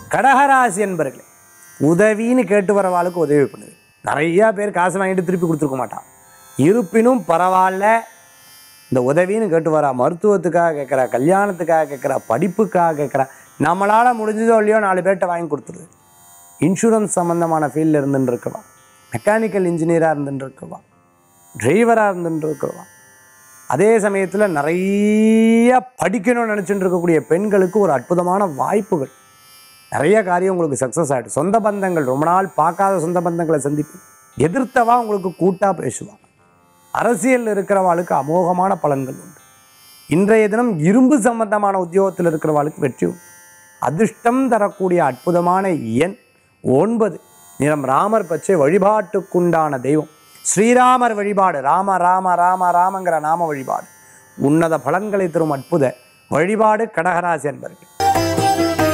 கடகராசி என்பர்களே உதவின்னு கேட்டு வரவாளுக்கு உதவி பண்ணுது நிறையா பேர் காசு வாங்கிட்டு திருப்பி கொடுத்துருக்க மாட்டான் இருப்பினும் பரவாயில்ல இந்த உதவின்னு கேட்டு வரா மருத்துவத்துக்காக கேட்குறா கல்யாணத்துக்காக கேட்குறா படிப்புக்காக கேட்குறா நம்மளால் முடிஞ்சதோ இல்லையோ நாலு பேர்கிட்ட வாங்கி கொடுத்துருது இன்சூரன்ஸ் சம்மந்தமான ஃபீல்டில் இருந்துட்டு இருக்கவா மெக்கானிக்கல் இன்ஜினியராக இருந்துட்டு இருக்கவா டிரைவராக இருந்துட்டு இருக்கவா அதே சமயத்தில் நிறைய படிக்கணும்னு நினச்சிட்டு இருக்கக்கூடிய பெண்களுக்கு ஒரு அற்புதமான வாய்ப்புகள் நிறைய காரியம் உங்களுக்கு சக்ஸஸ் ஆகிடும் சொந்த பந்தங்கள் ரொம்ப நாள் பார்க்காத சொந்த பந்தங்களை சந்திப்பு எதிர்த்தவா உங்களுக்கு கூட்டாக பேசுவாங்க அரசியலில் இருக்கிறவாளுக்கு அமோகமான பலன்கள் உண்டு இன்றைய தினம் இரும்பு சம்பந்தமான உத்தியோகத்தில் இருக்கிறவாளுக்கு வெற்றி உண்டு அதிர்ஷ்டம் தரக்கூடிய அற்புதமான எண் ஒன்பது நிறம் ராமர் பச்சை வழிபாட்டுக்குண்டான தெய்வம் ஸ்ரீராமர் வழிபாடு ராம ராம ராம ராமங்கிற நாம வழிபாடு உன்னத பலன்களை தரும் அற்புத வழிபாடு கடகராசி என்பர்கள்